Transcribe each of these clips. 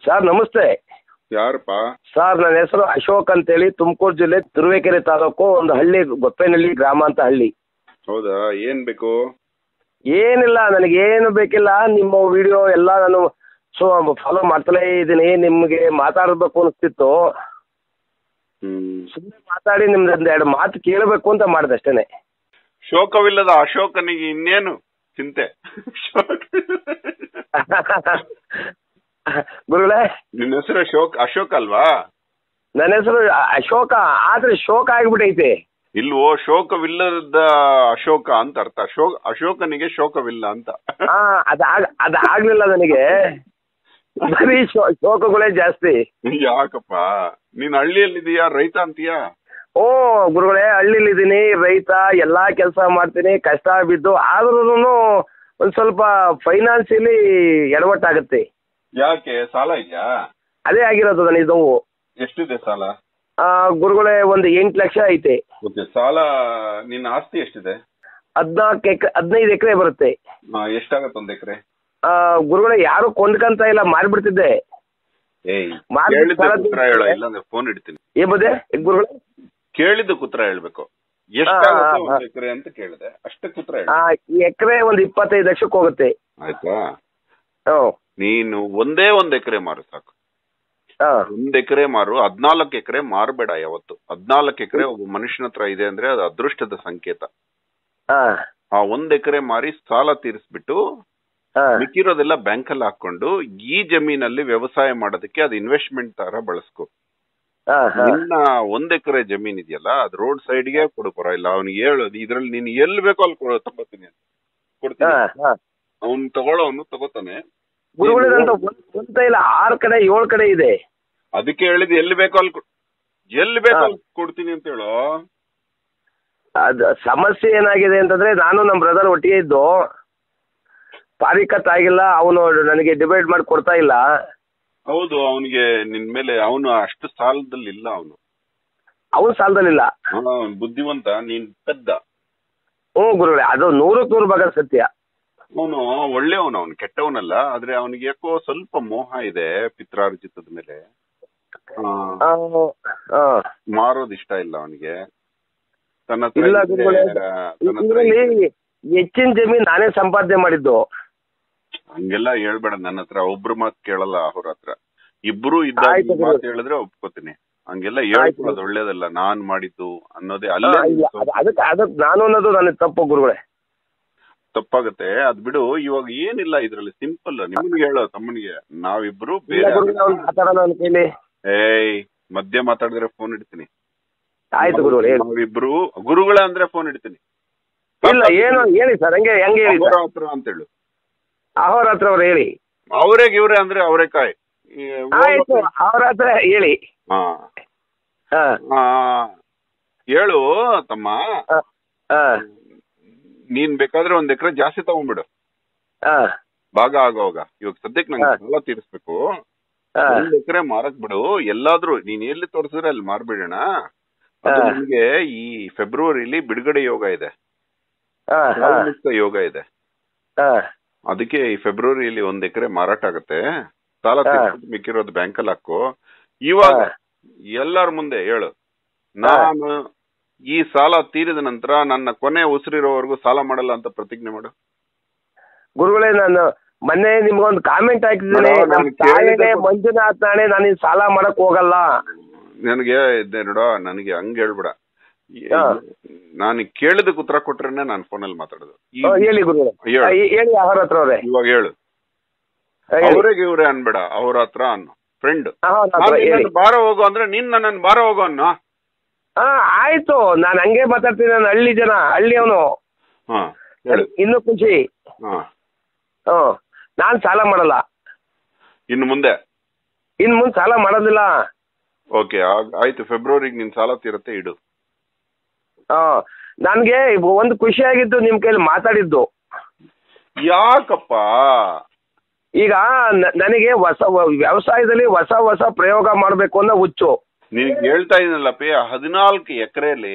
Sir ನಮಸ್ತೆ ಯಾರಪ್ಪ sir ನನ್ನ ಹೆಸರು ಅಶೋಕ್ ಅಂತೇಳಿ ತುಮಕೂರು ಜಿಲ್ಲೆ ತುರುವೇಕೆರೆ ತಾಲೂಕು ಒಂದು ಹಳ್ಳಿ ಗೊಪ್ಪೇನಹಳ್ಳಿ ಗ್ರಾಮ ಅಂತ ಹಳ್ಳಿ ಹೌದಾ ಏನ್ ಬೇಕು ಏನಿಲ್ಲ ನನಗೇನು ಬೇಕಿಲ್ಲ ನಿಮ್ಮ ವಿಡಿಯೋ ಎಲ್ಲ ನಾನು ಸೊ ಫಾಲೋ ಮಾಡ್ತಲೇ ಇದ್ದೀನಿ ನಿಮಗೆ ಮಾತಾಡಬೇಕು ಅನಿಸ್ತಿತ್ತು ಹ್ಮ್ ಸುಮ್ಮನೆ ಮಾತಾಡಿ ನಿಮ್ದು ಒಂದು ಎರಡು ಮಾತು ಕೇಳಬೇಕು ಅಂತ ಮಾಡಿದೆ ಅಷ್ಟೇ ಶೋಕವಿಲ್ಲದ ಅಶೋಕನಿಗೆ ಇನ್ನೇನು ಚಿಂತೆ ಗುರುಗಳೇ ನಿನ್ನ ಹೆಸರು ಅಶೋಕ್ ಅಶೋಕ್ ಅಲ್ವಾ ನನ್ನ ಹೆಸರು ಅಶೋಕ ಆದ್ರೆ ಶೋಕ ಆಗಿಬಿಟ್ಟೈತೆ ಇಲ್ವೋ ಶೋಕವಿಲ್ಲದ ಅಶೋಕ ಅಂತ ಅರ್ಥ ಅಶೋಕ್ ಅಶೋಕನಿಗೆ ಶೋಕವಿಲ್ಲ ಅಂತ ಹಾ ಅದಾಗ ಅದಾಗ್ಲಿಲ್ಲ ನನಗೆ ಬರೀ ಶೋ- ಶೋಕಗಳೇ ಜಾಸ್ತಿ ಯಾಕಪ್ಪ ನೀನ್ ಹಳ್ಳಿಯಲ್ಲಿದೀಯಾ ರೈತ ಅಂತೀಯಾ ಓ ಗುರುಗಳೇ ಹಳ್ಳಿಲಿದ್ದೀನಿ ರೈತ ಎಲ್ಲಾ ಕೆಲಸ ಮಾಡ್ತೀನಿ ಕಷ್ಟ ಬಿದ್ದು ಆದ್ರೂ ಒಂದ್ ಸ್ವಲ್ಪ ಫೈನಾನ್ಸಿಯಲಿ ಎಡವಟ್ಟಾಗುತ್ತೆ ಯಾಕೆ ಸಾಲ ಇದೆಯಾ ಅದೇ ಆಗಿರೋದು ನನಗೆ ನೋವು ಎಷ್ಟಿದೆ ಸಾಲ ಆ, ಗುರುಗಳೇ ಒಂದು ಎಂಟು ಲಕ್ಷ ಐತೆ ಓಕೆ ಸಾಲ ನಿನ್ನ ಆಸ್ತಿ ಎಷ್ಟಿದೆ ಹದ್ನಾಲ್ಕು ಎಕರೆ ಹದಿನೈದು ಎಕರೆ ಬರುತ್ತೆ ಆ, ಎಷ್ಟಾಗತ್ತೆ ಒಂದ್ ಎಕರೆ ಆ, ಗುರುಗಳೇ ಯಾರು ಕೊಂಡ್ಕಂತ ಇಲ್ಲ ಮಾರ್ಬಿಡ್ತಿದ್ದೆ ಏಯ್ ಮಾರ್ಬಿಟ್ಟು ಕೇಳಿದ್ದ ಸಾಲ ಉತ್ತರ ಹೇಳ ತೀರ್ಸ್ದೆ. ಇಲ್ಲಾಂದ್ರೆ ಫೋನ್ ಇಡ್ತೀನಿ ಏ ಬದೇ ಗುರುಗಳೇ ಕೇಳಿದ್ದಕ್ಕೆ ಉತ್ತರ ಹೇಳ್ಬೇಕು ಹಾ, ಎಷ್ಟಾಗುತ್ತೆ ಹಾ, ಒಂದ್ ಹಾ. ಎಕರೆ ಅಂತ ಕೇಳಿದೆ ಅಷ್ಟಕ್ಕೆ ಉತ್ತರ ಹೇಳ ಆ, ಈ ಎಕರೆ ಒಂದು ಇಪ್ಪತ್ತೈದು ಲಕ್ಷಕ್ಕೆ ಹೋಗುತ್ತೆ ಆಯ್ತಾ ಹ್ಞೂ ನೀನು ಒಂದೇ ಒಂದ್ ಎಕರೆ ಮಾರು ಸಾಕು ಹಾಂ ಒಂದ್ ಎಕರೆ ಮಾರು ಹದ್ನಾಲ್ಕು ಎಕರೆ ಮಾರಬೇಡ ಯಾವತ್ತು ಹದ್ನಾಲ್ಕು ಎಕರೆ ಒಬ್ಬ ಮನುಷ್ಯನ ಹತ್ರ ಇದೆ ಅಂದ್ರೆ ಅದು ಅದೃಷ್ಟದ ಸಂಕೇತ ಹಾಂ ಆ ಒಂದ್ ಎಕರೆ ಮಾರಿ ಸಾಲ ತೀರಿಸ್ಬಿಟ್ಟು ಹಾಂ ಮಿಕ್ಕಿರೋದೆಲ್ಲ ಬ್ಯಾಂಕ್ ಅಲ್ಲಿ ಹಾಕೊಂಡು ಈ ಜಮೀನಲ್ಲಿ ವ್ಯವಸಾಯ ಮಾಡೋದಕ್ಕೆ ಅದು ಇನ್ವೆಸ್ಟ್ಮೆಂಟ್ ತರ ಬಳಸ್ಕೊ ಹಾಂ ಹಾಂ ನಿನ್ನ ಒಂದ್ ಎಕರೆ ಜಮೀನ್ ಇದೆಯಲ್ಲ ಅದು ರೋಡ್ ಸೈಡ್ಗೆ ಕೊಡು ಪರವಾಗಿಲ್ಲ ಅವ್ನಿಗೆ ಹೇಳೋದು ಇದ್ರಲ್ಲಿ ನೀನು ಎಲ್ಲಿ ಬೇಕೋ ಅಲ್ಲಿ ಕೊಡು ತಗೋತೀನಿ ಅಂತ. ಕೊಡ್ತೀನಿ ಹಾಂ ಹಾಂ ಅವ್ನು ತಗೊಳ್ಳೋನು ತಗೋತಾನೆ ಗುರುಗಳಿದಂತ ಒಂದ ಇಲ್ಲ ಆರು ಕಡೆ ಏಳು ಕಡೆ ಇದೆ ಅದಕ್ಕೆ ಹೇಳಿದ್ ಎಲ್ಲಿ ಬೇಕೋ ಅಲ್ಲಿ ಕೊಡ್- ಎಲ್ಲಿ ಬೇಕೋ ಅಲ್ಲಿ ಕೊಡ್ತೀನಿ ಅಂತ ಹೇಳೋ ಅದ್ ಸಮಸ್ಯೆ ಏನಾಗಿದೆ ಅಂತಂದ್ರೆ ನಾನು ನಮ್ಮ ಬ್ರದರ್ ಒಟ್ಟಿಗೆ ಇದ್ದು ಪಾರಿಕತ್ ಆಗಿಲ್ಲ ಅವನು ನನಗೆ ಡಿವೈಡ್ ಮಾಡಿ ಕೊಡ್ತಾ ಇಲ್ಲ ಹೌದು ಅವನಿಗೆ ನಿನ್ ಮೇಲೆ ಅವನು ಅಷ್ಟು ಸಾಲದಲ್ಲಿ ಇಲ್ಲ ಅವನು ಅವನು ಸಾಲದಲ್ಲಿಲ್ಲ ಬುದ್ಧಿವಂತ ನೀನ್ ಪೆದ್ದ ಹ್ಞೂ ಗುರುಗಳೇ ಅದು ನೂರಕ್ಕೆ ನೂರು ಭಾಗ ಸತ್ಯ ಅವನು ಒಳ್ಳೆಯವನು ಅವನು ಕೆಟ್ಟವನಲ್ಲ ಆದ್ರೆ ಅವನಿಗೆ ಯಾಕೋ ಸ್ವಲ್ಪ ಮೋಹ ಇದೆ ಪಿತ್ರಾರ್ಜಿತದ ಮೇಲೆ ಆ, ಆ, ಆ. ಮಾರೋದ್ ಇಷ್ಟ ಇಲ್ಲ ಅವನಿಗೆ ತನ್ನ ಹತ್ರ ಇಲ್ಲ ಇದ್ರೆ, ಗುರುಗಳೇ ತನ್ನ ಹತ್ರ ಇದರಲ್ಲಿ ಇದ್ರೆ- ಹೆಚ್ಚಿನ ಜಮೀನ್ ನಾನೇ ಸಂಪಾದನೆ ಮಾಡಿದ್ದು ಹಂಗೆಲ್ಲ ಹೇಳ್ಬೇಡ ನನ್ನ ಹತ್ರ ಒಬ್ರು ಮಾತು ಕೇಳಲ್ಲ ಅವ್ರ ಹತ್ರ ಇಬ್ರು ಇದ್ದಾಗ ಆಯ್ತು ಈ ಮಾತು ಗುರು. ಹೇಳಿದ್ರೆ ಒಪ್ಕೋತೀನಿ ಹಂಗೆಲ್ಲ ಹೇಳ್ಕೊಳ್ಳೋದು ಒಳ್ಳೇದಲ್ಲ ನಾನ್ ಮಾಡಿದ್ದು ಅನ್ನೋದೇ ಅಲ್ಲೇ ಆ, ಇಲ್ಲ ಅದ್- ಅದಕ್ಕೆ ಅದಕ್ಕೆ ನಾನು ಅನ್ನೋದು ನನಗೆ ತಪ್ಪು ಗುರುಗಳೇ ತಪ್ಪಾಗತ್ತೆ ಅದ್ ಬಿಡು ಇವಾಗ ಏನಿಲ್ಲ ಇದ್ರಲ್ಲಿ ಸಿಂಪಲ್ ನಿಮ್ಗೆ ಹೇಳೋ ತಮ್ಮನಿಗೆ ನಾವಿಬ್ರು ಇಲ್ಲ ಬೇರೆ ಗುರುಗಳೇ ಅವ್ನು ಮಾತಾಡೋಣ ನನ್ನ ಕೈಲಿ ಏಯ್ ಮಧ್ಯ ಮಾತಾಡಿದ್ರೆ ಫೋನ್ ಇಡ್ತೀನಿ ಆಯ್ತು ಗುರುಗಳೇ ಹೇಳಿ ನಾವಿಬ್ರು ಗುರುಗಳ ಅಂದ್ರೆ ಫೋನ್ ಇಡ್ತೀನಿ ಇಲ್ಲ ಏನು ಹೇಳಿ ಸರ್ ಹಂಗೆ ಹೆಂಗೆ ಹೇಳಿ ಅವರ ಸರ್ ಹತ್ರ ಅಂತ ಹೇಳು ಅವ್ರ ಹತ್ರ ಅವ್ರು ಹೇಳಿ ಅವರೇ ಇವ್ರೆ ಅಂದ್ರೆ ಅವರೇಕಾಯ್ ಈ ಆಯ್ತು ಅವ್ರ ಹತ್ರ ಹೇಳಿ ಹಾ ಹಾ ಆ, ಹೇಳು ತಮ್ಮ ಹಾ ಹಾ ನೀನ್ ಬೇಕಾದ್ರೆ ಒಂದ್ ಎಕರೆ ಜಾಸ್ತಿ ತಗೊಂಡ್ಬಿಡು ಹಾ ಭಾಗ ಆಗೋವಾಗ ಇವಾಗ ಸದ್ಯಕ್ಕೆ ನಂಗೆ ಹಾ. ಸಾಲ ತೀರಿಸ್ಬೇಕು ಹಾ ಒಂದ್ ಎಕರೆ ಮಾರಕ್ ಬಿಡು ಎಲ್ಲಾದ್ರೂ ನೀನ್ ಎಲ್ಲಿ ತೋರಿಸಿದ್ರೆ ಅಲ್ಲಿ ಮಾರ್ಬಿಡೋಣ ಅದು ಹಾ. ನಿಮ್ಗೆ ಈ ಫೆಬ್ರವರಿಲಿ ಬಿಡುಗಡೆ ಯೋಗ ಇದೆ ಹಾ ಹಾ ಮುಕ್ತ ಯೋಗ ಇದೆ ಹಾ ಅದಕ್ಕೆ ಈ ಫೆಬ್ರವರಿಲಿ ಒಂದ್ ಎಕರೆ ಮಾರಾಟ ಆಗತ್ತೆ ಸಾಲ ಹಾ. ತೀರ್ಸ್ಬಿಟ್ಟು ಮಿಕ್ಕಿರೋದು ಬ್ಯಾಂಕಲ್ಲಿ ಹಾಕು ಇವಾಗ ಹಾ. ಎಲ್ಲಾರ ಮುಂದೆ ಹೇಳು ನಾನು ಈ ಸಾಲ ತೀರಿದ ನಂತರ ನನ್ನ ಕೊನೆ ಉಸಿರಿರೋವರೆಗೂ ಸಾಲ ಮಾಡಲ್ಲ ಅಂತ ಪ್ರತಿಜ್ಞೆ ಮಾಡು ಗುರುಗಳೇ ನಾನು ಮೊನ್ನೆ ನಿಮ್ಗೊಂದು ಕಾಮೆಂಟ್ ಹಾಕಿದ್ದೀನಿ ನೋಡು, ನಮ್ಮ ನಾನು ಕೇಳಿದ ತಾಯಿನೇ ಕೊ- ಮಂಜುನಾಥ್ ನಾಣೆ ನಾನು ಈ ಸಾಲ ಮಾಡಕ್ ಹೋಗಲ್ಲ ನನಗೆ ಇದ್ದೆ ನೋಡೋ ನನಗೆ ಹಂಗ್ ಹೇಳ್ಬೇಡ ಈ- ಹಾ. ನಾನು ಕೇಳಿದಕ್ಕೆ ಉತ್ತರ ಕೊಟ್ರೇನೆ ನಾನು ಫೋನಲ್ಲಿ ಮಾತಾಡೋದು ಈ- ಹಾ, ಹೇಳಿ ಗುರುಗಳೇ ಹೇಳು. ಹಾ, ಹೇ- ಹೇಳಿ ಅವ್ರ ಹತ್ರ ಅವ್ರೆ ಇವಾಗ ಹೇಳು ಹಾ, ಹೇಳಿ. ಅವ್ರಿಗೆ ಇವ್ರೆ ಅನ್ಬೇಡ ಅವ್ರ ಹತ್ರ ಅನ್ನು ಫ್ರೆಂಡ್ ಹಾ, ಅವ್ರ ಹತ್ರ ಹೇಳಿ ಬಾರ ಹೋಗು ಅಂದ್ರೆ ನೀನ್ ನನ್ನನ್ನು ಬಾರ ಹೋಗು ಅನ್ನೋ ಹಾ ಆಯ್ತು ನಾನು ಹಂಗೆ ಮಾತಾಡ್ತೀನಿ ನಾನು ಹಳ್ಳಿ ಜನ ಹಳ್ಳಿ ಅವನು ಹಾ ಹೇಳು ಇನ್ನೂ ಖುಷಿ ಹಾ ಹ್ಮ್ ನಾನ್ ಸಾಲ ಮಾಡಲ್ಲ ಇನ್ನು ಮುಂದೆ ಇನ್ ಮುಂದೆ ಸಾಲ ಮಾಡೋದಿಲ್ಲ ಓಕೆ ಆಯ್ತು ಫೆಬ್ರವರಿಗೆ ನಿನ್ ಸಾಲ ತೀರತ್ತೆ ಇಡು ಹಾ ನನ್ಗೆ ಒಂದು ಖುಷಿ ಆಗಿದ್ದು ನಿಮ್ ಕೈಲಿ ಮಾತಾಡಿದ್ದು ಯಾಕಪ್ಪ ಈಗ ನ- ನನಗೆ ಹೊಸ ವ್ಯವಸಾಯದಲ್ಲಿ ಹೊಸ ಹೊಸ ಪ್ರಯೋಗ ಮಾಡ್ಬೇಕು ಅನ್ನೋ ಹುಚ್ಚು ನಿನಗೆ ಹೇಳ್ತಾ ಇದೀನಲ್ಲಪ್ಪಿ ಹದಿನಾಲ್ಕು ಎಕರೆಲಿ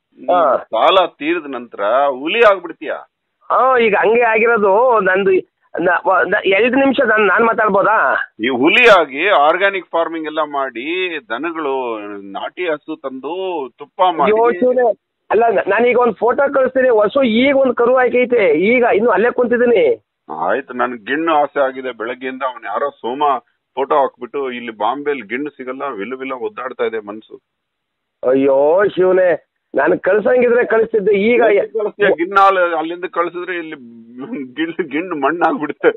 ಹಾ. ಸಾಲ ತೀರಿದ ನಂತರ ಹುಲಿ ಆಗ್ಬಿಡ್ತೀಯ ಹಾ ಈಗ ಹಂಗೆ ಆಗಿರೋದು ನಂದು ಎರಡು ನಿಮಿಷ ನಾನು ನಾನು ಮಾತಾಡ್ಬೋದಾ ಈ ಹುಲಿಯಾಗಿ ಆರ್ಗ್ಯಾನಿಕ್ ಫಾರ್ಮಿಂಗ್ ಎಲ್ಲ ಮಾಡಿ ದನಗಳು ನಾಟಿ ಹಸು ತಂದು ತುಪ್ಪ ಮಾಡಿ ಅಯ್ಯೋ ಶಿವನೇ ಅಲ್ಲ ನ- ನಾನೀಗ ಒಂದು ಫೋಟೋ ಕಳಿಸ್ತೀನಿ ಹೊಸು ಈಗ ಒಂದು ಕರು ಆಯ್ಕೈತೆ ಈಗ ಇನ್ನು ಅಲ್ಲೇ ಕುಂತಿದ್ದೀನಿ ಆಯ್ತು ನನ್ಗೆ ಗಿಣ್ಣು ಆಸೆ ಆಗಿದೆ ಬೆಳಗ್ಗೆಯಿಂದ ಅವ್ನು ಯಾರೋ ಸೋಮ ಫೋಟೋ ಹಾಕ್ಬಿಟ್ಟು ಇಲ್ಲಿ ಬಾಂಬೆಲಿ ಗಿಣ್ಣು ಸಿಗಲ್ಲ ವಿಲ್ಲ ವಿಲ್ಲ ಒದ್ದಾಡ್ತಾ ಇದೆ ಮನ್ಸು ಅಯ್ಯೋ ಶಿವನೇ ನಾನು ಕಳ್ಸಂಗಿದ್ರೆ ಕಳಿಸ್ತಿದ್ದೆ ಈಗ ಯ- ಕಳಿಸ್ತೀಯ ಗಿಣ್ಣ ಅಲ್ಲಿ- ಅಲ್ಲಿಂದ ಕಳ್ಸಿದ್ರೆ ಇಲ್ಲಿ ಗಿಣ್ಣು ಗಿಣ್ಣು ಮಣ್ಣಾಗ್ಬಿಡುತ್ತೆ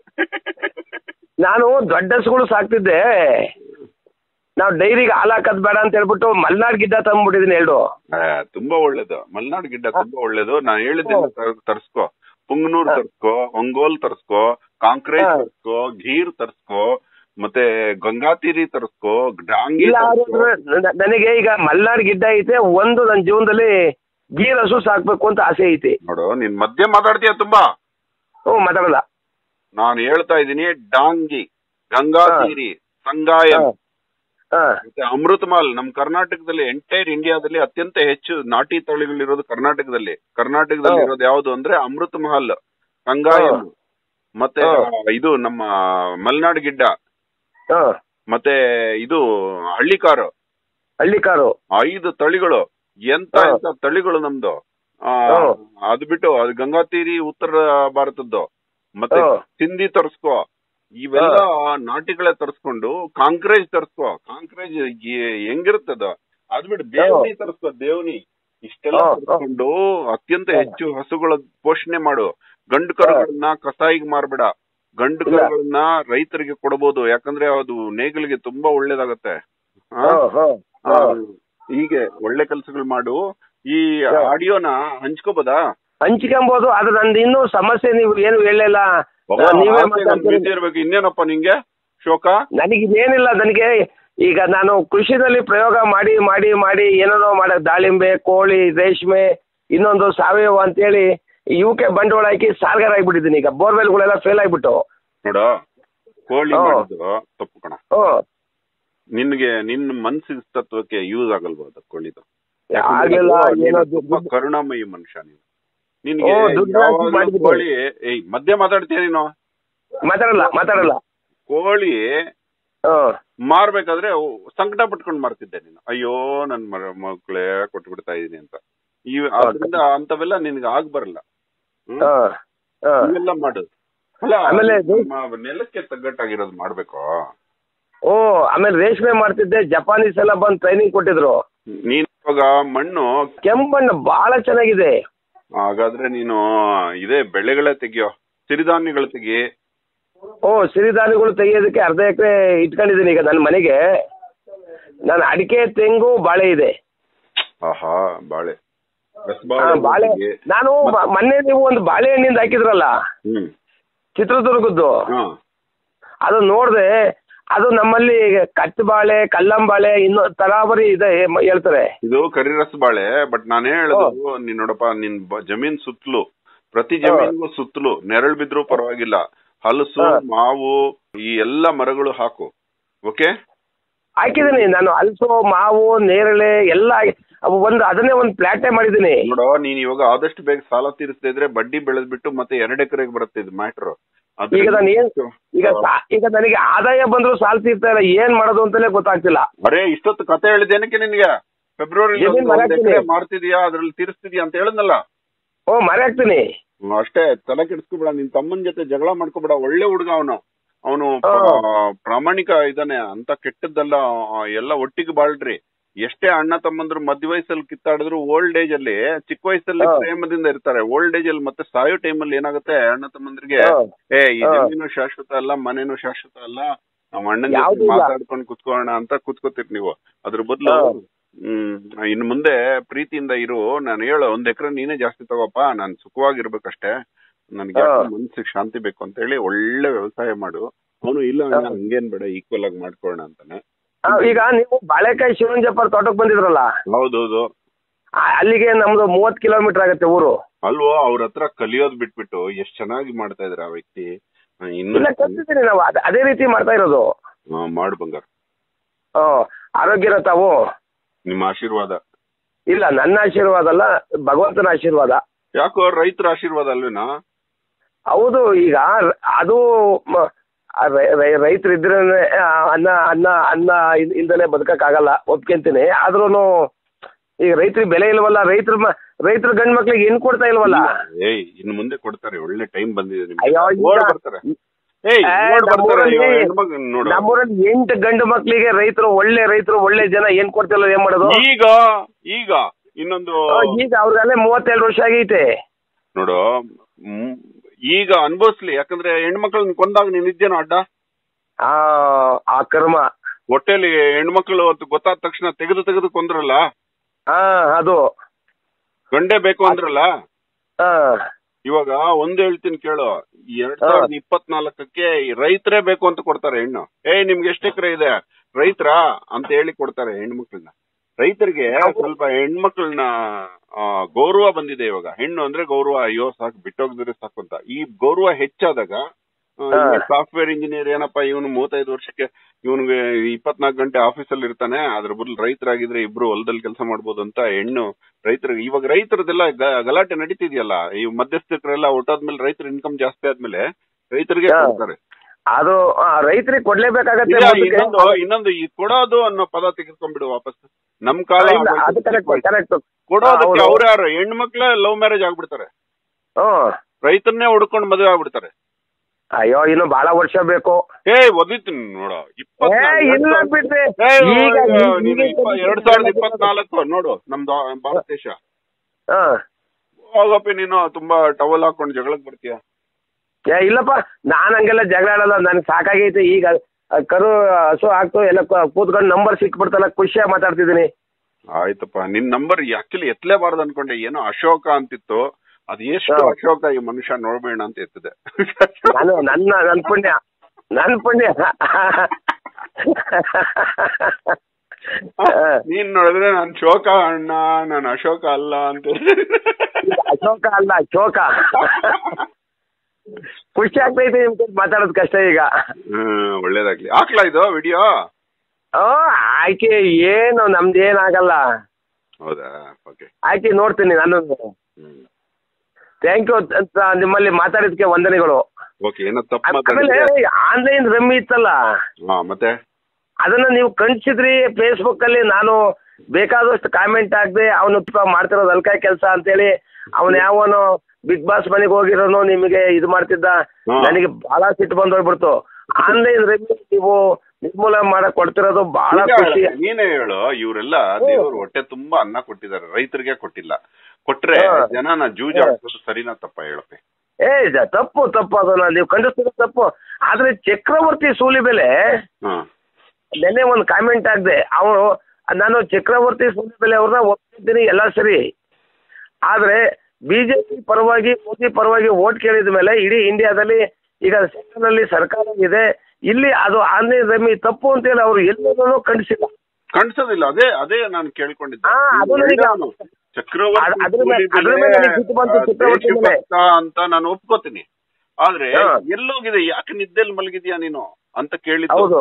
ನಾನು ದೊಡ್ಡ ಹಸುಗಳು ಸಾಕ್ತಿದ್ದೆ ನಾವು ಡೈರಿಗೆ ಹಾಲು ಹಾಕೋದ್ ಬೇಡ ಅಂತ ಹೇಳ್ಬಿಟ್ಟು ಮಲ್ನಾಡ್ ಗಿಡ್ಡ ತಂದ್ಬಿಟ್ಟಿದ್ದೀನಿ ಎರಡು ಆ, ತುಂಬಾ ಒಳ್ಳೇದು ಮಲ್ನಾಡ್ ಗಿಡ್ಡ ತುಂಬಾ ಒಳ್ಳೇದು ನಾನ್ ಹೇಳಿದ್ದೆಲ್ಲ ತರ- ತರ್ಸ್ಕೊ ಪುಂಗನೂರ್ ತರ್ಸ್ಕೊ ಒಂಗೋಲ್ ತರ್ಸ್ಕೊ ಕಾಂಕ್ರೇಜ್ ಹಾ. ತರ್ಸ್ಕೊ ಘೀರ್ ತರ್ಸ್ಕೊ ಮತ್ತೆ ಗಂಗಾತೀರಿ ತರ್ಸ್ಕೊ ಡಾಂಗಿ ಇಲ್ಲ ತರ್ಸ್ಕೊ ಆದ್ರೆ ನ- ನನಗೆ ಈಗ ಮಲ್ನಾಡ್ ಗಿಡ್ಡ ಐತೆ ಒಂದು ನನ್ನ ಜೀವನದಲ್ಲಿ ಗೀರ್ ಹಸು ಸಾಕ್ಬೇಕು ಅಂತ ಆಸೆ ಐತಿ ನೋಡು ನೀನ್ ಮಧ್ಯೆ ಮಾತಾಡ್ತೀಯ ತುಂಬಾ ಹ್ಞೂ ಮಾತಾಡಲ್ಲ ನಾನು ಹೇಳ್ತಾ ಇದ್ದೀನಿ ಡಾಂಗಿ ಗಂಗಾತೀರಿ ಸಂಗಾಯಂ ಹಾ ಮತ್ತೆ ಅಮೃತಮಾಲ್ ನಮ್ ಕರ್ನಾಟಕದಲ್ಲಿ ಎಂಟೈರ್ ಇಂಡಿಯಾದಲ್ಲಿ ಅತ್ಯಂತ ಹೆಚ್ಚು ನಾಟಿ ತಳಿಗಳಿರೋದು ಕರ್ನಾಟಕದಲ್ಲಿ ಕರ್ನಾಟಕದಲ್ಲಿ ಹಾ. ಇರೋದು ಯಾವ್ದು ಅಂದ್ರೆ ಅಮೃತ ಮಹಲ್ ಕಂಗಾಯಂ ಮತ್ತೆ ಹಾ. ಇದು ನಮ್ಮ ಮಲೆನಾಡು ಗಿಡ್ಡ ಹಾ ಮತ್ತೆ ಇದು ಹಳ್ಳಿಕಾರು ಹಳ್ಳಿ ಕಾರು ಐದು ತಳಿಗಳು ಎಂತ ಹಾ. ಎಂತ ತಳಿಗಳು ನಮ್ದು ಆ, ಹಾ. ಅದು ಬಿಟ್ಟು ಅದು ಗಂಗಾತೀರಿ ಉತ್ತರ ಭಾರತದ್ದು ಮತ್ತೆ ಹಾ. ಸಿಂಧಿ ತರ್ಸ್ಕೋ ಇವೆಲ್ಲ ನಾಟಿಗಳೇ ತರ್ಸ್ಕೊಂಡು ಕಾಂಕ್ರೇಜ್ ತರ್ಸ್ಕೋ ಕಾಂಕ್ರೇಜ್ ಹೆಂಗಿರುತ್ತದ ಅದ್ ಬಿಟ್ಟು ದೇವನಿ ತರ್ಸ್ಕೋ ದೇವನಿ ಇಷ್ಟೆಲ್ಲ ಹಾ, ಹಾ. ತರ್ಸ್ಕೊಂಡು ಅತ್ಯಂತ ಹಾ. ಹೆಚ್ಚು ಹಸುಗಳ ಪೋಷಣೆ ಮಾಡು ಗಂಡು ಕರುಗಳನ್ನ ಕಸಾಯಿಗೆ ಮಾರ್ಬೇಡ ಗಂಡು ಇಲ್ಲ. ಕರುಗಳನ್ನ ರೈತರಿಗೆ ಕೊಡಬಹುದು ಯಾಕಂದ್ರೆ ಅದು ನೇಗಿಲಿಗೆ ತುಂಬಾ ಒಳ್ಳೇದಾಗತ್ತೆ ಹಾ? ಹಾ ಹಾ ಆ, ಹಾ ಹೀಗೆ ಒಳ್ಳೆ ಕೆಲಸಗಳು ಮಾಡು ಈ ಹಾ. ಆಡಿಯೋನ ಹಂಚ್ಕೋಬೋದಾ ಹಂಚ್ಕೊಂಬೋದು ಅದು ನಂದು ಇನ್ನೂ ಸಮಸ್ಯೆ ನೀವು ಏನು ಹೇಳಲಿಲ್ಲ ನೀವೇ ಮಾತಾಡ್ತೀರಿ ಇರ್ಬೇಕು ಇನ್ನೇನಪ್ಪ ನಿಂಗೆ ಶೋಕ ನನಗೆ ಇದೇನಿಲ್ಲ ನನಗೆ ಈಗ ನಾನು ಕೃಷಿನಲ್ಲಿ ಪ್ರಯೋಗ ಮಾಡಿ ಮಾಡಿ ಮಾಡಿ ಏನೇನೋ ಮಾಡೋ ದಾಳಿಂಬೆ ಕೋಳಿ ರೇಷ್ಮೆ ಇನ್ನೊಂದು ಸಾವಯವ ಅಂತೇಳಿ ಇವಕ್ಕೆ ಬಂಡವಾಳ ಹಾಕಿ ಸಾರ್ಗಾರ ಆಗಿಬಿಟ್ಟಿದ್ದೀನಿ ಈಗ ಬೋರ್ವೆಲ್ಗಳೆಲ್ಲ ಫೇಲ್ ಆಗಿಬಿಟ್ಟು ನೋಡ ಕೋಳಿ ಹಾ. ಮಾಡಿದ್ದು ತಪ್ಪು ಕಣ ಹ್ಞೂ ನಿನ್ಗೆ ನಿನ್ನ ಮನ್ಸಿನ ತತ್ವಕ್ಕೆ ಯೂಸ್ ಆಗಲ್ವಾ ಅದು ಕೋಳಿದು ಆಗಲಿಲ್ಲ ಏನೋ ತುಂಬಾ ದುಡ್ಡು- ಕರುಣಾಮಯಿ ಮನುಷ್ಯ ನೀನು ನಿನ್ಗೆ ಓ, ದುಡ್ಡು ಹಾಕಿ ಯಾವಾಗ್ಲೂ ಮಾಡಿಬಿಟ್ಟು. ಕೋಳಿ ಏಯ್ ಮಧ್ಯೆ ಮಾತಾಡ್ತೀಯ ನೀನು ಮಾತಾಡಲ್ಲ ಮಾತಾಡಲ್ಲ ಕೋಳಿ ಹ್ಞೂ ಮಾರ್ಬೇಕಾದ್ರೆ ಸಂಕಟ ಪಟ್ಕೊಂಡು ಮಾರ್ತಿದ್ದೆ ನೀನು ಅಯ್ಯೋ ನನ್ ಮರ ಮಕ್ಳೇ ಕೊಟ್ಟು ಬಿಡ್ತಾ ಇದೀನಿ ಅಂತ ಈ ಅದರಿಂದ ಅಂತವೆಲ್ಲ ನಿನ್ಗೆ ಆಗ್ ಬರಲ್ಲ ಹ್ಮ್? ಹಾಂ ಹಾಂ ಇವೆಲ್ಲ ಮಾಡು ಅಲ್ಲ ಆಮೇಲೆ ಇದು- ನಮ್ಮ ನೆಲಕ್ಕೆ ತಗ್ಗಟ್ಟಾಗಿರೋದು ಮಾಡ್ಬೇಕು ಓ ಆಮೇಲೆ ರೇಷ್ಮೆ ಮಾಡ್ತಿದ್ದೆ ಜಪಾನೀಸ್ ಎಲ್ಲ ಬಂದು ಟ್ರೈನಿಂಗ್ ಕೊಟ್ಟಿದ್ರು ನೀನ್ ಇವಾಗ ಮಣ್ಣು ಕೆಂಪು ಬಣ್ಣ ಬಹಳ ಚೆನ್ನಾಗಿದೆ ಹಾಗಾದ್ರೆ ನೀನು ಇದೇ ಬೆಳೆಗಳೇ ತೆಗಿಯೋ ಸಿರಿಧಾನ್ಯಗಳು ತೆಗಿ ಓ ಸಿರಿಧಾನ್ಯಗಳು ತೆಗಿಯೋದಕ್ಕೆ ಅರ್ಧ ಎಕರೆ ಇಟ್ಕೊಂಡಿದ್ದೀನಿ ಈಗ ನನ್ನ ಮನೆಗೆ ನಾನು ಅಡಿಕೆ ತೆಂಗು ಬಾಳೆ ಇದೆ ಆಹಾ ಬಾಳೆ ಆ, ರಸಬಾಳೆ ಬಾಳೆ ತೆಗಿ. ನಾನು ಮ- ಮೊನ್ನೆ ನೀವು ಒಂದು ಬಾಳೆಹಣ್ಣಿಂದ ಹಾಕಿದ್ರಲ್ಲ ಹ್ಮ್ ಚಿತ್ರದುರ್ಗದ್ದು ಹಾ ಅದು ನೋಡಿದೆ ಅದು ನಮ್ಮಲ್ಲಿ ಕಚ್ಚ ಬಾಳೆ ಕಲ್ಲಂಬಾಳೆ ಇನ್ನೂ ತರಾವರಿ ಇದೆ ಮ- ಹೇಳ್ತಾರೆ ಇದು ಕರಿರಸ ಬಾಳೆ ಬಟ್ ನಾನು ಹೇಳೋದು ನೀನ್ ನೋಡಪ್ಪ ನಿನ್ ಬ- ಜಮೀನ್ ಸುತ್ತಲೂ ಪ್ರತಿ ಜಮೀನ್ಗೂ ಸುತ್ತಲೂ ನೆರಳು ಬಿದ್ರು ಪರವಾಗಿಲ್ಲ ಹಲಸು ಹಾ. ಮಾವು ಈ ಎಲ್ಲ ಮರಗಳು ಹಾಕು ಓಕೆ ಹಾಕಿದ್ದೀನಿ ನಾನು ಹಲಸು ಮಾವು ನೇರಳೆ ಎಲ್ಲ ಅವು ಒಂದು ಅದನ್ನೇ ಒಂದು ಪ್ಲಾಟೇ ಮಾಡಿದ್ದೀನಿ ನೋಡೋ ನೀನ್ ಇವಾಗ ಆದಷ್ಟು ಬೇಗ ಸಾಲ ತೀರಿಸದೇ ಇದ್ರೆ ಬಡ್ಡಿ ಬೆಳೆದ್ಬಿಟ್ಟು ಮತ್ತೆ ಎರಡ್ ಎಕರೆಗೆ ಬರುತ್ತೆ ಇದು ಮ್ಯಾಟ್ರ್ ಈಗ ನಾನು ಏನ್ ಈಗ ಸಾ- ಈಗ ನನಗೆ ಆದಾಯ ಬಂದ್ರು ಸಾಲ ತೀರ್ತಾ ಇಲ್ಲ ಏನ್ ಮಾಡೋದು ಅಂತಲೇ ಗೊತ್ತಾಗ್ತಿಲ್ಲ ಅರೇ ಇಷ್ಟೊತ್ತು ಕತೆ ಹೇಳಿದ್ದೇನಕ್ಕೆ ನಿನ್ಗೆ ಫೆಬ್ರವರಿ ಜಮೀನ್ ಮರ ಹಾಕ್ತೀನಿ. ಎಕರೆ ಮಾರ್ತಿದ್ಯಾ ಅದ್ರಲ್ಲಿ ತೀರಿಸ್ತಿದ್ಯಾ ಅಂತ ಹೇಳದ್ನಲ್ಲ ಓ ಮರೆ ಹಾಕ್ತೀನಿ ಹ್ಮ್, ಅಷ್ಟೇ ತಲೆ ಕೆಡಿಸ್ಕೊಬೇಡ ನಿನ್ ತಮ್ಮನ್ ಜೊತೆ ಜಗಳ ಮಾಡ್ಕೋಬೇಡ ಒಳ್ಳೆ ಹುಡುಗ ಅವನು ಅವನು ಹಾ. ಪ್ರಾಮಾಣಿಕ ಇದಾನೆ ಅಂತ ಕೆಟ್ಟದ್ದಲ್ಲ ಆ, ಎಲ್ಲ ಒಟ್ಟಿಗೆ ಬಾಳ್ರಿ ಎಷ್ಟೇ ಅಣ್ಣ ತಮ್ಮಂದ್ರು ಮಧ್ಯ ವಯಸ್ಸಲ್ಲಿ ಕಿತ್ತಾಡಿದ್ರು ಓಲ್ಡ್ ಏಜ್ ಅಲ್ಲಿ ಚಿಕ್ಕ ವಯಸ್ಸಲ್ಲಿ ಹಾ. ಪ್ರೇಮದಿಂದ ಇರ್ತಾರೆ ಓಲ್ಡ್ ಏಜ್ ಅಲ್ಲಿ ಮತ್ತೆ ಸಾಯೋ ಟೈಮಲ್ಲಿ ಏನಾಗುತ್ತೆ ಅಣ್ಣ ತಮ್ಮಂದ್ರಿಗೆ ಹಾ. ಏ ಈ ಹಾ. ಜಮೀನು ಶಾಶ್ವತ ಅಲ್ಲ ಮನೇನು ಶಾಶ್ವತ ಅಲ್ಲ ನಮ್ಮ ಅಣ್ಣನ ಯಾವ್ದೂ ಜೊತೆ ಇಲ್ಲ. ಮಾತಾಡ್ಕೊಂಡು ಕುತ್ಕೊಳ್ಳೋಣ ಅಂತ ಕುತ್ಕೋತೀರಿ ನೀವು ಅದ್ರ ಬದಲು ಹಾ. ಹ್ಮ್ ಇನ್ನು ಮುಂದೆ ಪ್ರೀತಿಯಿಂದ ಇರು ನಾನು ಹೇಳು ಒಂದ್ ಎಕರೆ ನೀನೇ ಜಾಸ್ತಿ ತಗೋಪ್ಪ ನಾನ್ ಸುಖವಾಗಿರ್ಬೇಕಷ್ಟೇ ನನ್ಗೆ ಹಾ. ಮನ್ಸಿಗೆ ಶಾಂತಿ ಬೇಕು ಅಂತ ಹೇಳಿ ಒಳ್ಳೆ ವ್ಯವಸಾಯ ಮಾಡು ಅವನು ಇಲ್ಲ ಅಣ್ಣ, ಹಾ. ಹಂಗೇನ್ ಬೇಡ ಈಕ್ವಲ್ ಆಗಿ ಮಾಡ್ಕೊಳ್ಳೋಣ ಅಂತಾನೆ ಆ, ಈಗ ನೀವು ಬಾಳೆಕಾಯಿ ಶಿವಂಜಪ್ಪರ್ ತೋಟಕ್ಕೆ ಬಂದಿದ್ರಲ್ಲ ಹೌದೌದು ಆ, ಅಲ್ಲಿಗೆ ನಮ್ದು ಮೂವತ್ತು ಕಿಲೋಮೀಟರ್ ಆಗುತ್ತೆ ಊರು ಅಲ್ವೋ ಅವ್ರ ಹತ್ರ ಕಲಿಯೋದ್ ಬಿಟ್ಬಿಟ್ಟು ಎಷ್ಟ್ ಚೆನ್ನಾಗಿ ಮಾಡ್ತಾ ಇದ್ರ ಆ ವ್ಯಕ್ತಿ ಆ, ಇನ್ನು ಇಲ್ಲ ಕಲ್ತಿದ್ದೀನಿ ನಾವು ಅದ್- ಅದೇ ರೀತಿ ಮಾಡ್ತಾ ಇರೋದು ಹಾ, ಮಾಡು ಬಂಗಾರ ಹ್ಮ್ ಆರೋಗ್ಯನ ತಾವು ನಿಮ್ಮ ಆಶೀರ್ವಾದ ಇಲ್ಲ ನನ್ನ ಆಶೀರ್ವಾದ ಅಲ್ಲ ಭಗವಂತನ ಆಶೀರ್ವಾದ ಯಾಕೋ ರೈತರ ಆಶೀರ್ವಾದ ಅಲ್ವೇನಾ ಹೌದು ಈಗ ರ- ಅದು ಮ- ಆ ರೈ- ರೈ- ರೈತರಿದ್ರೆ ಅನ್ನ ಅನ್ನ ಅನ್ನ ಇಲ್- ಇಲ್ದಲೆ ಬದುಕಕ್ಕಾಗಲ್ಲ ಒಪ್ಕೊಂತೀನಿ ಆದ್ರೂ ಈಗ ರೈತರಿಗೆ ಬೆಲೆ ಇಲ್ವಲ್ಲ ರೈತರ ರೈತರ ಗಂಡ್ ಮಕ್ಳಿಗೆ ಏನ್ ಕೊಡ್ತಾ ಇಲ್ವಲ್ಲ ಏಯ್ ಇನ್ನು ಮುಂದೆ ಕೊಡ್ತಾರೆ ಒಳ್ಳೆ ಟೈಮ್ ಬಂದಿದೆ ನಿಮ್ಗೆ ಅಯ್ಯೋ, ಈಗ- ಓಡ್ ಬರ್ತಾರೆ ಏಯ್ ಏ, ಓಡ್ ಬರ್ತಾರೆ ನಮ್ಮೂರಲ್ಲಿ- ಇವಾಗ ಹೆಣ್ಮಕ್ಳು ನೋಡು ನಮ್ಮೂರಲ್ಲಿ ಎಂಟು ಗಂಡು ಮಕ್ಳಿಗೆ ರೈತರು ಒಳ್ಳೆ ರೈತರು ಒಳ್ಳೆ ಜನ ಏನ್ ಕೊಡ್ತಿಲ್ಲ ಏನ್ ಮಾಡೋದು ಈಗ ಈಗ ಇನ್ನೊಂದು ಆ, ಈಗ ಅವ್ರಿಗಲ್ಲೇ ಮೂವತ್ತೆರಡು ವರ್ಷ ಆಗೈತೆ ನೋಡು ಮ್, ಈಗ ಅನ್ಭವಿಸ್ಲಿ ಯಾಕಂದ್ರೆ ಹೆಣ್ಮಕ್ಳನ್ನ ಕೊಂದಾಗ ನೀನ್ ಇದ್ದೇನೋ ಅಡ್ಡ ಆ ಆ ಕರ್ಮ ಹೊಟ್ಟೆಲಿ ಹೆಣ್ಮಕ್ಳು ಅವತ್ತು ಗೊತ್ತಾದ ತಕ್ಷಣ ತೆಗೆದು ತೆಗೆದು ಕೊಂದ್ರಲ್ಲ ಹಾ ಅದು ಗಂಡೆ ಬೇಕು ಅಂದ್ರಲ್ಲ ಹಾ ಇವಾಗ ಒಂದ್ ಹೇಳ್ತೀನಿ ಕೇಳು ಎರಡ್ ಹಾ. ಸಾವಿರದ ಇಪ್ಪತ್ನಾಲ್ಕಕ್ಕೆ ರೈತರೇ ಬೇಕು ಅಂತ ಕೊಡ್ತಾರೆ ಹೆಣ್ಣು ಏಯ್ ನಿಮ್ಗೆ ಎಷ್ಟು ಎಕರೆ ಇದೆ ರೈತರಾ ಅಂತ ಹೇಳಿ ಕೊಡ್ತಾರೆ ಹೆಣ್ಮಕ್ಳನ್ನ ರೈತರಿಗೆ ಸ್ವಲ್ಪ ಹೆಣ್ಮಕ್ಳನ್ನ ಆ, ಗೌರವ ಬಂದಿದೆ ಇವಾಗ ಹೆಣ್ಣು ಅಂದ್ರೆ ಗೌರವ ಅಯ್ಯೋ ಸಾಕು ಬಿಟ್ಟೋಗಿದ್ರೆ ಸಾಕು ಅಂತ ಈ ಗೌರವ ಹೆಚ್ಚಾದಾಗ ಹಾ. ಸಾಫ್ಟ್ವೇರ್ ಇಂಜಿನಿಯರ್ ಏನಪ್ಪಾ ಇವನು ಮೂವತ್ತೈದು ವರ್ಷಕ್ಕೆ ಇವನಿಗೆ ಇಪ್ಪತ್ನಾಲ್ಕು ಗಂಟೆ ಆಫೀಸಲ್ಲಿ ಇರ್ತಾನೆ ಅದ್ರ ಬದಲು ರೈತರಾಗಿದ್ರೆ ಇಬ್ರು ಹೊಲದಲ್ಲಿ ಕೆಲಸ ಮಾಡ್ಬೋದು ಅಂತ ಹೆಣ್ಣು ರೈತರಿಗೆ ಇವಾಗ ರೈತರದೆಲ್ಲ ಗ- ಗಲಾಟೆ ನಡೀತಿದ್ಯಲ್ಲ ಈ ಮಧ್ಯಸ್ಥಕರೆಲ್ಲ ಒಟ್ಟಾದ್ಮೇಲೆ ರೈತರ ಇನ್ಕಮ್ ಜಾಸ್ತಿ ಆದ್ಮೇಲೆ ರೈತರಿಗೆ ಹಾ. ಕೊಡ್ತಾರೆ ಅದು ರೈತರಿಗೆ ಕೊಡ್ಲೇಬೇಕಾಗತ್ತೆ ಇಲ್ಲ, ಮೊದ್ಲಿಗೆ. ಇನ್ನೊಂದು ಇನ್ನೊಂದು ಈ ಕೊಡೋದು ಅನ್ನೋ ಪದ ತೆಗೆದ್ಕೊಂಡ್ಬಿಡು ವಾಪಸ್ ನಮ್ ಕಾಲ ಇಲ್ಲ, ಅದು ಕರೆಕ್ಟ್ ಆಗೋಯ್ತು. ಕರೆಕ್ಟ್ ಕೊಡೋದಕ್ಕೆ ಹೌದು. ಅವ್ರ ಯಾರು ಹೆಣ್ಮಕ್ಳೇ ಲವ್ ಮ್ಯಾರೇಜ್ ಆಗ್ಬಿಡ್ತಾರೆ ಹ್ಮ್ ರೈತನ್ನೇ ಹುಡ್ಕೊಂಡು ಮದುವೆ ಆಗ್ಬಿಡ್ತಾರೆ ಅಯ್ಯೋ ಇನ್ನು ಬಹಳ ವರ್ಷ ಬೇಕು ಏ ಒದಿತೀನಿ ನೋಡು ಏ ಇಪ್ಪತ್ನಾಲ್ಕು ಇಲ್ಲ ಬಿಡ್ರಿ ಏ, ಈಗ ನೀನು ಈಗ ಇಪ್ಪ- ಎರಡ್ ಸಾವಿರದ ಇಪ್ಪತ್ನಾಲ್ಕು ನೋಡು ನಮ್ದು ಭಾರತ ದೇಶ ಹಾ ಹೋಗಪ್ಪಿ ನೀನು ತುಂಬಾ ಟವಲ್ ಹಾಕೊಂಡು ಜಗಳಕ್ ಬರ್ತೀಯ ಏ ಇಲ್ಲಪ್ಪ ನಾನ್ ಹಂಗೆಲ್ಲ ಜಗಳ ಆಡಲ್ಲ ನನ್ಗೆ ಸಾಕಾಗೈತೆ ಈಗ ಆ, ಕರು ಹಸು ಹಾಕ್ತು ಎಲ್ಲ ಕ- ಕೂತ್ಕೊಂಡು ನಂಬರ್ ಸಿಕ್ಬಿಡ್ತಲ್ಲ ಖುಷಿಯಾಗಿ ಮಾತಾಡ್ತಿದ್ದೀನಿ ಆಯ್ತಪ್ಪ ನಿನ್ ನಂಬರ್ ಆಕ್ಚುಲಿ ಎತ್ತಲೇಬಾರ್ದು ಅನ್ಕೊಂಡೆ ಏನೋ ಅಶೋಕ ಅಂತಿತ್ತು ಅದ್ ಎಷ್ಟು ಹಾ. ಅಶೋಕ ಈ ಮನುಷ್ಯ ನೋಡ್ಬೇಡ ಅಂತ ಎತ್ತಿದೆ ನಾನು ನನ್ನ ನನ್ನ ಪುಣ್ಯ ನನ್ನ ಪುಣ್ಯ ನೀನ್ ನೋಡಿದ್ರೆ ನಾನ್ ಶೋಕ ಅಣ್ಣ ನಾನ್ ಅಶೋಕ ಅಲ್ಲ ಅಂತ ಅಶೋಕ ಅಲ್ಲ ಶೋಕ ಖುಷಿ ಆಗ್ತೈತೆ ನಿಮ್ ಜೊತೆ ಮಾತಾಡೋದು ಕಷ್ಟ ಈಗ ಹ್ಮ್ ಒಳ್ಳೇದಾಗ್ಲಿ ಹಾಕ್ಲಾ ಇದು ವಿಡಿಯೋ ಓ ಆಯ್ಕೆ ಏನು ನಮ್ದು ಏನಾಗಲ್ಲ ಹೌದಾ ಓಕೆ ಆಯ್ಕೆ ನೋಡ್ತೀನಿ ನಾನು ಹ್ಮ್ ಥ್ಯಾಂಕ್ ಯು ಅಂತ ನಿಮ್ಮಲ್ಲಿ ಮಾತಾಡಿದಕ್ಕೆ ವಂದನೆಗಳು ಓಕೆ ಏನೋ ತಪ್ಪು ಆಮೇಲೆ ಮಾತಾಡಿದ್ರೆ ಆನ್ಲೈನ್ ರಮ್ಮಿ ಇತ್ತಲ್ಲ ಹಾ ಮತ್ತೆ ಅದನ್ನ ನೀವು ಕಣ್ಸಿದ್ರಿ ಫೇಸ್ಬುಕ್ ಅಲ್ಲಿ ನಾನು ಬೇಕಾದಷ್ಟು ಕಾಮೆಂಟ್ ಹಾಕ್ದೆ ಅವನು ಮಾಡ್ತಿರೋದು ಅಲ್ಕಾಯ್ ಕೆಲಸ ಅಂತೇಳಿ ಅವನು ಯಾವನು ಬಿಗ್ ಬಾಸ್ ಮನೆಗೆ ಹೋಗಿರೋನು ನಿಮಗೆ ಇದು ಮಾಡ್ತಿದ್ದ ಹಾ. ನನಗೆ ಬಹಳ ಸಿಟ್ಟು ಬಂದೋಗ್ಬಿಡ್ತು ಆನ್ಲೈನ್ ರೆವ್ಯೂ ನೀವು ನಿರ್ಮೂಲ ಮಾಡಕ್ ಕೊಡ್ತಿರೋದು ಬಹಳ ಈಗ ಖುಷಿ ನೀನೇ ಹೇಳು ಇವರೆಲ್ಲ ದೇವರು ಹೊಟ್ಟೆ ತುಂಬಾ ಅನ್ನ ಕೊಟ್ಟಿದ್ದಾರೆ ರೈತರಿಗೆ ಕೊಟ್ಟಿಲ್ಲ ಕೊಟ್ರೆ ಹಾ. ಜನನ ಜೂಜಾಡ್ಸೋದು ಸರಿನಾ ತಪ್ಪ ಹೇಳಪ್ಪಿ ಏ ಜ- ತಪ್ಪು ತಪ್ಪು ಅದನ್ನ ನೀವು ಖಂಡಿಸ್ತಿರೋ ತಪ್ಪು ಆದ್ರೆ ಚಕ್ರವರ್ತಿ ಸೂಲಿ ಬೆಲೆ ಹಾ ನೆನ್ನೆ ಒಂದು ಕಾಮೆಂಟ್ ಹಾಕ್ದೆ ಅವನು ನಾನು ಚಕ್ರವರ್ತಿ ಬೆಲೆ ಅವ್ರನ್ನ ಒಪ್ಪಿದ್ದೀನಿ ಎಲ್ಲ ಸರಿ ಆದ್ರೆ ಬಿಜೆಪಿ ಪರವಾಗಿ ಮೋದಿ ಪರವಾಗಿ ವೋಟ್ ಕೇಳಿದ ಮೇಲೆ ಇಡೀ ಇಂಡಿಯಾದಲ್ಲಿ ಈಗ ಸೆಂಟ್ರಲ್ ಸರ್ಕಾರ ಇದೆ ಇಲ್ಲಿ ಅದು ಆನ್ಲೈನ್ ರಮ್ಮಿ ತಪ್ಪು ಅಂತೇಳಿ ಅವರು ಎಲ್ಲದನ್ನೂ ಖಂಡಿಸಿಲ್ಲ ಕಾಣಿಸೋದಿಲ್ಲ ಅದೇ ಅದೇ ನಾನು ಕೇಳ್ಕೊಂಡಿದ್ದೆ ಹಾ, ಅದು ನೀನು ನನಗೆ- ಹೇಳ್ದವನು. ಚಕ್ರವರ್ತಿ ಅದ್- ಅದ್ರ ಮೇಲೆ- ಕೂಲಿ ಅದ್ರ ಬೆಲೆ, ಮೇಲೆ ನನಗೆ ಸಿಟ್ಟು ಬಂತು, ಆ, ಚಕ್ರವರ್ತಿ ಮೇಲೆ. ದೇಶಭಕ್ತ ಅಂತ ನಾನು ಒಪ್ಕೋತೀನಿ ಆದ್ರೆ ಹಾ. ಎಲ್ಲೋಗಿದೆ ಯಾಕೆ ನಿದ್ದೆಲ್ಲಿ ಮಲಗಿದ್ಯಾ ನೀನು ಅಂತ ಕೇಳಿದ್ದು ಹೌದು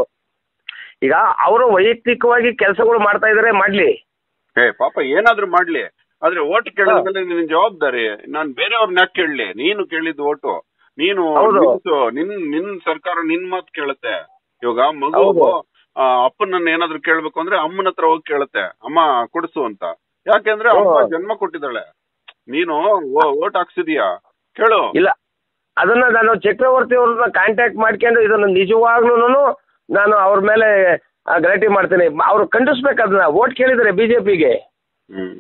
ಈಗ ಅವರು ವೈಯಕ್ತಿಕವಾಗಿ ಕೆಲಸಗಳು ಮಾಡ್ತಾ ಇದಾರೆ ಮಾಡ್ಲಿ ಏ ಪಾಪ ಏನಾದ್ರೂ ಮಾಡ್ಲಿ ಆದ್ರೆ ಓಟ್ ಕೇಳಿದ್ಮೇಲೆ ನಿನ್ ಜವಾಬ್ದಾರಿ ನಾನ್ ಬೇರೆಯವ್ರನ್ನ ಯಾಕೆ ಕೇಳಲಿ ನೀನು ಕೇಳಿದ್ದು ಓಟು ನೀನು ಹೌದು. ನಿಲ್ಸು. ನಿನ್ ನಿನ್ ಸರ್ಕಾರ ನಿನ್ ಮಾತು ಕೇಳುತ್ತೆ ಇವಾಗ ಮಗು ಹೌದು. ಆ, ಅಪ್ಪನನ್ನ ಏನಾದ್ರು ಕೇಳ್ಬೇಕು ಅಂದ್ರೆ ಅಮ್ಮನ ಹತ್ರ ಹೋಗಿ ಕೇಳುತ್ತೆ ಅಮ್ಮ ಕೊಡ್ಸು ಅಂತ ಯಾಕೆಂದ್ರೆ ಅಮ್ಮ ಹ್ಮ್. ಜನ್ಮ ಕೊಟ್ಟಿದ್ದಾಳೆ ನೀನು ಓಟ್ ಹಾಕ್ಸಿದೀಯಾ ಕೇಳು ಇಲ್ಲ ಅದನ್ನ ನಾನು ಚಕ್ರವರ್ತಿ ಅವ್ರನ್ನ ಕಾಂಟ್ಯಾಕ್ಟ್ ಮಾಡ್ಕೊಂಡು ಇದನ್ನ ನಿಜವಾಗ್ಲೂ ನಾನು ಅವ್ರ ಮೇಲೆ ಆ, ಗಲಾಟೆ ಮಾಡ್ತೀನಿ ಅವ್ರು ಖಂಡಿಸ್ಬೇಕು ಅದನ್ನ ವೋಟ್ ಕೇಳಿದ್ದಾರೆ ಬಿಜೆಪಿಗೆ hmm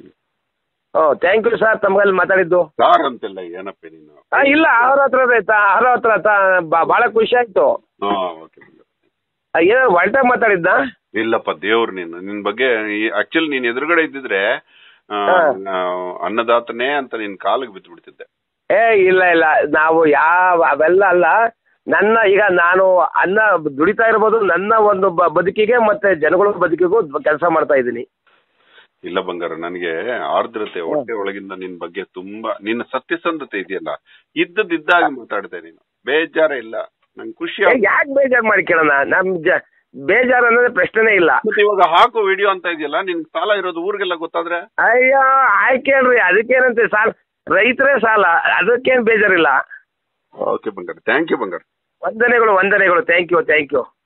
oh thank you sir ತಮ್ಮಲ್ಲಿ ಮಾತಾಡಿದ್ದು ಸಾರ್ ಅಂತಿಲ್ಲ ಏನಪ್ಪ ನೀನು ಆ, ಇಲ್ಲ ಅವ್ರ ಹತ್ರ ಅವ್ರ ಹತ್ರ ತ- ಬ- ಬಹಳ ಖುಷಿ ಆಯ್ತು ಹಾ ಓಕೆ ಆ, ಏನಾದ್ರು ಒಳ್ಟಾಗಿ ಮಾತಾಡಿದ್ದ ಇಲ್ಲಪ್ಪ ದೇವ್ರು ನೀನು ನಿನ್ ಬಗ್ಗೆ ಆಕ್ಚುಲಿ ನೀನ್ ಎದುರುಗಡೆ ಇದ್ದಿದ್ರೆ ಆ, ಹಾ. ಆ, ಅನ್ನದಾತನೇ ಅಂತ ನಿನ್ ಕಾಲಿಗೆ ಬಿದ್ದು ಬಿಡ್ತಿದ್ದೆ ಏ ಇಲ್ಲ ಇಲ್ಲ ನಾವು ಯಾವ ಅವೆಲ್ಲ ಅಲ್ಲ ನನ್ನ ಈಗ ನಾನು ಅನ್ನ ದುಡಿತಾ ಇರ್ಬೋದು ನನ್ನ ಒಂದು ಬ- ಬದುಕಿಗೆ ಮತ್ತೆ ಜನಗಳ ಬದುಕಿಗೂ ಕೆಲಸ ಮಾಡ್ತಾ ಇದ್ದೀನಿ ಇಲ್ಲ ಬಂಗಾರ ನನಗೆ ಆರ್ದ್ರತೆ ಹೊಟ್ಟೆ ಒಳಗಿಂದ ನಿನ್ ಬಗ್ಗೆ ತುಂಬಾ ನಿನ್ನ ಸತ್ಯಸಂಧತೆ ಇದೆಯಲ್ಲ ಇದ್ದದಿದ್ದಾಗ ಮಾತಾಡಿದೆ ನೀನು ಬೇಜಾರ ಇಲ್ಲ ನಂಗೆ ಖುಷಿ ಆಗ್- ಯಾಕೆ ಬೇಜಾರು ಮಾಡ್ಕೊಳ್ಳೋಣ ನಮ್ ಜ ಬೇಜಾರು ಅನ್ನೋದೇ ಪ್ರಶ್ನೆನೇ ಇಲ್ಲ ಮತ್ತೆ ಇವಾಗ ಹಾಕು ವಿಡಿಯೋ ಅಂತ ಇದೆಯಲ್ಲ ನಿನ್ ಸಾಲ ಇರೋದು ಊರಿಗೆಲ್ಲ ಗೊತ್ತಾದ್ರೆ ಅಯ್ಯೋ ಆಯ್ಕೇಳ್ರಿ ಅದಕ್ಕೇನಂತೆ ಸಾಲ ರೈತರೇ ಸಾಲ ಅದಕ್ಕೇನು ಬೇಜಾರಿಲ್ಲ ಓಕೆ ಬಂಗಾರ ಥ್ಯಾಂಕ್ ಯು ಬಂಗಾರ ವಂದನೆಗಳು ವಂದನೆಗಳು ಥ್ಯಾಂಕ್ ಯು ಥ್ಯಾಂಕ್ ಯು